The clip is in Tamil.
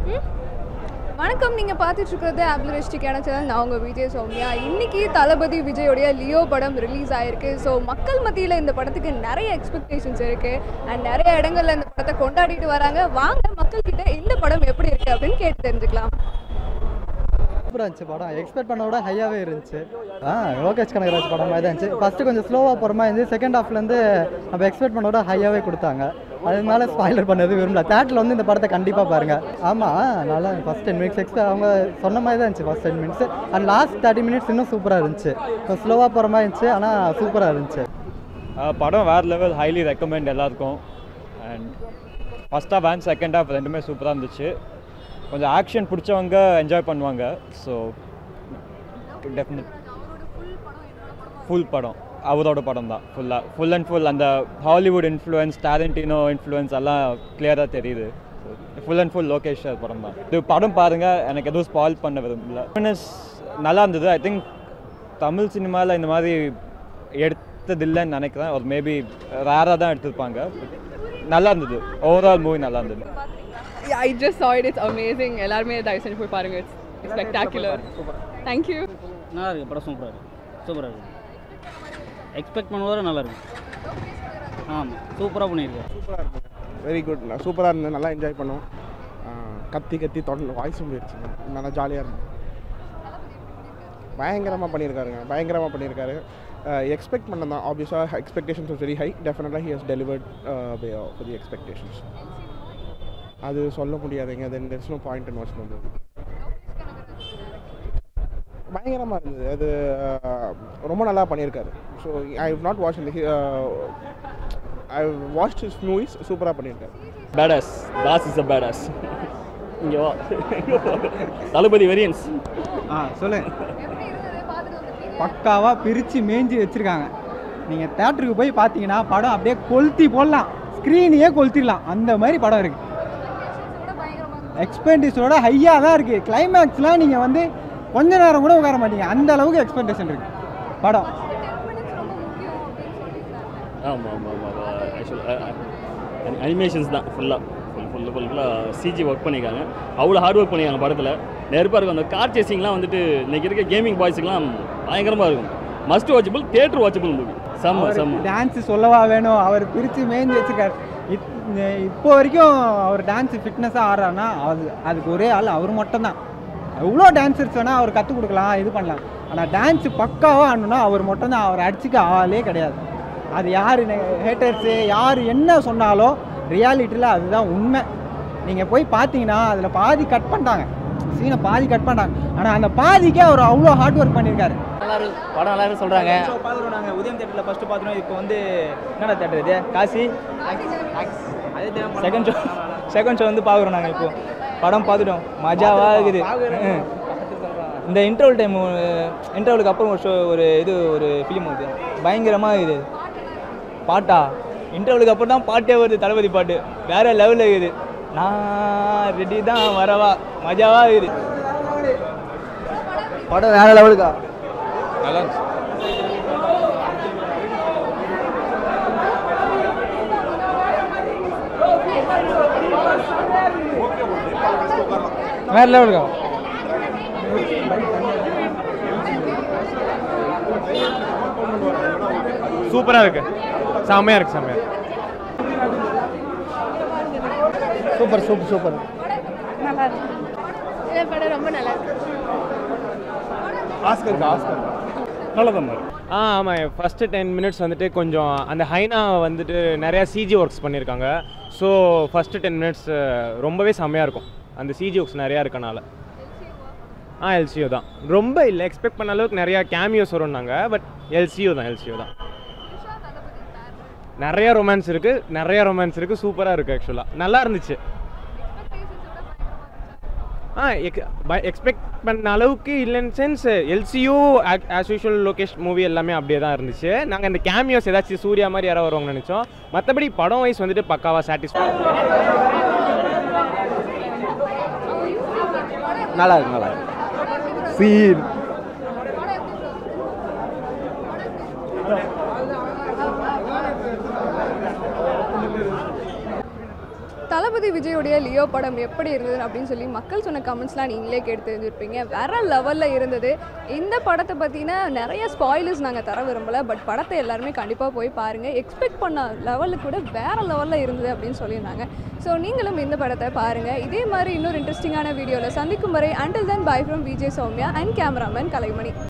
வணக்கம் நீங்கள் பார்த்துட்டு இருக்கிறது ஆப்லரிஸ்டிக்கான சேனல் நான் உங்கள் விஜய் சௌமியா இன்னைக்கு தளபதி விஜயோடைய லியோ படம் ரிலீஸ் ஆயிருக்கு ஸோ மக்கள் மத்தியில் இந்த படத்துக்கு நிறைய எக்ஸ்பெக்டேஷன்ஸ் இருக்குது அண்ட் நிறைய இடங்கள்ல இந்த படத்தை கொண்டாடிட்டு வராங்க வாங்க மக்கள்கிட்ட இந்த படம் எப்படி இருக்குது அப்படின்னு கேட்டு தெரிஞ்சுக்கலாம் சூப்பராக இருந்துச்சு படம் எக்ஸ்பெக்ட் பண்ண விட ஹையாகவே இருந்துச்சு ஆ லோகேஷ் கனகராஜ் படம் மாதிரி தான் இருந்துச்சு ஃபஸ்ட்டு கொஞ்சம் ஸ்லோவாக போகிற மாதிரி இருந்துச்சு செகண்ட் ஹாஃப்லேருந்து நம்ம எக்ஸ்பெக்ட் பண்ண விட ஹையாகவே கொடுத்தாங்க அதனால ஸ்பாய்லர் பண்ணது விரும்பல தேட்டரில் வந்து இந்த படத்தை கண்டிப்பாக பாருங்கள் ஆமாம் நல்லா ஃபஸ்ட் டென் மினிட்ஸ் எக்ஸ்பெக்ட் அவங்க சொன்ன மாதிரி தான் இருந்துச்சு first ten minutes and last thirty minutes இன்னும் சூப்பராக இருந்துச்சு கொஞ்சம் ஸ்லோவாக போகிற மாதிரி இருந்துச்சு ஆனால் சூப்பராக இருந்துச்சு ஆஹ் படம் வேறு லெவல் ஹைலி ரெக்கமெண்ட் எல்லாருக்கும் and first half and second half ரெண்டுமே சூப்பராக இருந்துச்சு கொஞ்சம் ஆக்ஷன் பிடிச்சவங்க என்ஜாய் பண்ணுவாங்க ஸோ டெஃபினட் ஃபுல் படம் அவரோட படம் தான் ஃபுல்லாக ஃபுல் அண்ட் ஃபுல் அந்த ஹாலிவுட் இன்ஃப்ளூயன்ஸ் டேலண்டினோ இன்ஃப்ளூயன்ஸ் எல்லாம் கிளியராக தெரியுது full and full Lokesh sir படம் தான் இது படம் பாருங்கள் எனக்கு எதுவும் ஸ்பாயில் பண்ண விரும்பல Happiness நல்லா இருந்தது ஐ திங்க் தமிழ் சினிமாவில் இந்த மாதிரி எடுத்ததில்லைன்னு நினைக்கிறேன் ஒரு மேபி ரேராக தான் எடுத்திருப்பாங்க நல்லா இருந்தது ஓவரால் மூவி நல்லா இருந்தது Yeah, I just saw it. It's amazing. எல்லாருமே தயவு செஞ்சு போய் பாருங்க இட்ஸ் ஸ்பெக்டாகுலர் தேங்க்யூ நல்லா இருக்கு படம் சூப்பராக இருக்கு சூப்பராக இருக்கு எக்ஸ்பெக்ட் பண்ணுவதோட நல்லா இருக்கு ஆமாம் சூப்பராக பண்ணியிருக்காரு சூப்பராக இருக்குங்க வெரி குட் சூப்பராக இருந்தது நல்லா என்ஜாய் பண்ணோம் ஆ, கத்தி கத்தி தொடர்ந்து வாய்ஸும் போயிடுச்சுங்க நல்லா ஜாலியாக இருந்தது பயங்கரமாக பண்ணியிருக்காருங்க பயங்கரமாக பண்ணியிருக்காரு எக்ஸ்பெக்ட் பண்ண தான் ஆப்வியஸாக எக்ஸ்பெக்டேஷன்ஸ் இஸ் வெரி ஹை டெஃபினட்டாக he has delivered for the expectations அது சொல்ல முடியாதுங்க then there's no point in watch பண்ணுறது பயங்கரமாக இருந்தது அது அஹ், ரொம்ப நல்லா பண்ணியிருக்காரு so I have not watch I watch his movies சூப்பராக பண்ணியிருக்காரு badass Das is a badass இங்கே வா தளபதி வெரியன்ஸ் ஆ சொல்லுங்க பக்காவாக பிரித்து மேய்ஞ்சி வச்சுருக்காங்க நீங்கள் தேட்டருக்கு போய் பார்த்தீங்கன்னா படம் அப்படியே கொளுத்தி போடலாம் ஸ்க்ரீனையே கொளுத்திடலாம் அந்த மாதிரி படம் இருக்குது எக்ஸ்பெக்டேஷனோட ஹையாக தான் இருக்குது கிளைமேக்ஸ்லாம் நீங்கள் வந்து கொஞ்ச நேரம் கூட உட்கார மாட்டீங்க அந்த அளவுக்கு எக்ஸ்பெக்டேஷன் இருக்குது படம் ஆமாம் ஆமாம் ஆமாம் ஆக்சுவலாக அனிமேஷன்ஸ் தான் ஃபுல்லாக ஃபுல் ஃபுல் ஃபுல் ஃபுல்லாக சிஜி ஒர்க் பண்ணியிருக்காங்க அவ்வளோ ஹார்ட் ஒர்க் பண்ணியிருக்காங்க படத்தில் நெருப்பாக இருக்கும் அந்த கார் சேசிங்லாம் வந்துட்டு இன்னைக்கு இருக்க கேமிங் பாய்ஸுக்கெலாம் பயங்கரமாக இருக்கும் must watchable theatre watchable movie செம்ம செம்ம டான்ஸ் சொல்லவா வேணும் அவர் பிரித்து மேய்ஞ்சி வச்சிருக்காரு இப்- இப்போ வரைக்கும் அவர் டான்ஸ் ஃபிட்னஸாக ஆடுறாருன்னா அது அதுக்கு ஒரே ஆள் அவர் மட்டும்தான் எவ்வளோ டான்ஸர்ஸ் வேணால் அவர் கற்றுக் கொடுக்கலாம் இது பண்ணலாம் ஆனால் டான்ஸ் பக்காவாக ஆடணும்னா அவர் மட்டும்தான் அவர் அடிச்சுக்க ஆளே கிடையாது அது யார் ஹேட்டர்ஸு யார் என்ன சொன்னாலும் ரியாலிட்டியில் அதுதான் உண்மை நீங்கள் போய் பார்த்தீங்கன்னா அதில் பாதி கட் பண்ணிட்டாங்க சீனை பாதி கட் பண்ணிட்டாங்க ஆனால் அந்த பாதிக்கே அவர் அவ்வளோ ஹார்ட் ஒர்க் பண்ணியிருக்காரு நல்லா இருக்கு படம் நல்லா இருக்கு சொல்கிறாங்க பார்த்துருவோம் நாங்கள் உதயம் தேட்டரில் ஃபஸ்ட்டு பார்த்துருவோம் இப்போ வந்து என்னடா தேட்டர் இது Kasi second show second show வந்து பார்க்குறோம் நாங்கள் இப்போ படம் பார்த்துட்டோம் மஜாவாக இருக்குது ம். இந்த இன்டர்வல் டைம் இன்டர்வலுக்கு அப்புறம் ஒரு ஷோ ஒரு இது ஒரு ஃபிலிம் வருது பயங்கரமாக இருக்குது பாட்டா இன்டர்வலுக்கு அப்புறம் தான் பாட்டே வருது தளபதி பாட்டு வேற லெவலில் இருக்குது நான் ரெடி தான் வரவா மஜாவாக இருக்குது படம் வேற லெவலுக்கா நல்லா இருந்துச்சு வேற லெவலுக்கா சூப்பராக இருக்கு செம்மையாக இருக்கு செம்மையாக சூப்பர் சூப்பர் சூப்பர் இந்த படம் ரொம்ப நல்லா இருக்கு ஆஸ்கர் ஆஸ்கர் நல்லா தான் இருக்கு. ஆ ஆமாம் ஃபஸ்ட்டு டென் மினிட்ஸ் வந்துட்டு கொஞ்சம் அந்த ஹைனா வந்துட்டு நிறையா சிஜி ஒர்க்ஸ் பண்ணியிருக்காங்க ஸோ ஃபஸ்ட்டு டென் மினிட்ஸ் ரொம்பவே செம்மையாக இருக்கும் அந்த சிஜி ஒர்க்ஸ் நிறையா இருக்கனால ஆ எல்சிஓ தான் ரொம்ப இல்லை எக்ஸ்பெக்ட் பண்ண அளவுக்கு நிறையா கேமியோஸ் வரும்னாங்க பட் எல்சிஓ தான் எல்சிஓ தான் நிறைய ரொமான்ஸ் இருக்குது நிறைய ரொமான்ஸ் இருக்குது சூப்பராக இருக்குது ஆக்சுவலாக நல்லா இருந்துச்சு ஆ எக்ஸ்பெக்ட் பண்ண அளவுக்கு இல்லைன்னு sense LCU as usual Lokesh movie எல்லாமே அப்படியே தான் இருந்துச்சு நாங்கள் இந்த கேமியோஸ் ஏதாச்சும் சூர்யா மாதிரி யாராவது வருவாங்கன்னு நினச்சோம் மற்றபடி படம் வைஸ் வந்துட்டு பக்காவாக சாட்டிஸ்ஃபை நல்லா இருக்கு நல்லா இருக்கு சீன் தளபதி விஜயோடைய லியோ படம் எப்படி இருந்தது அப்படின்னு சொல்லி மக்கள் சொன்ன கமெண்ட்ஸ்லாம் நீங்களே கேட்டு தெரிஞ்சிருப்பீங்க வேற லெவலில் இருந்தது இந்த படத்தை பற்றின நிறைய ஸ்பாயிலர்ஸ் நாங்கள் தர விரும்பல பட் படத்தை எல்லாருமே கண்டிப்பாக போய் பாருங்கள் எக்ஸ்பெக்ட் பண்ண லெவலுக்கு கூட வேற லெவலில் இருந்தது அப்படின்னு சொல்லியிருந்தாங்க ஸோ நீங்களும் இந்த படத்தை பாருங்கள் இதே மாதிரி இன்னொரு இன்ட்ரெஸ்டிங்கான வீடியோவில் சந்திக்கும் வரை until then bye from Vijay Soumya and cameraman Kalaimani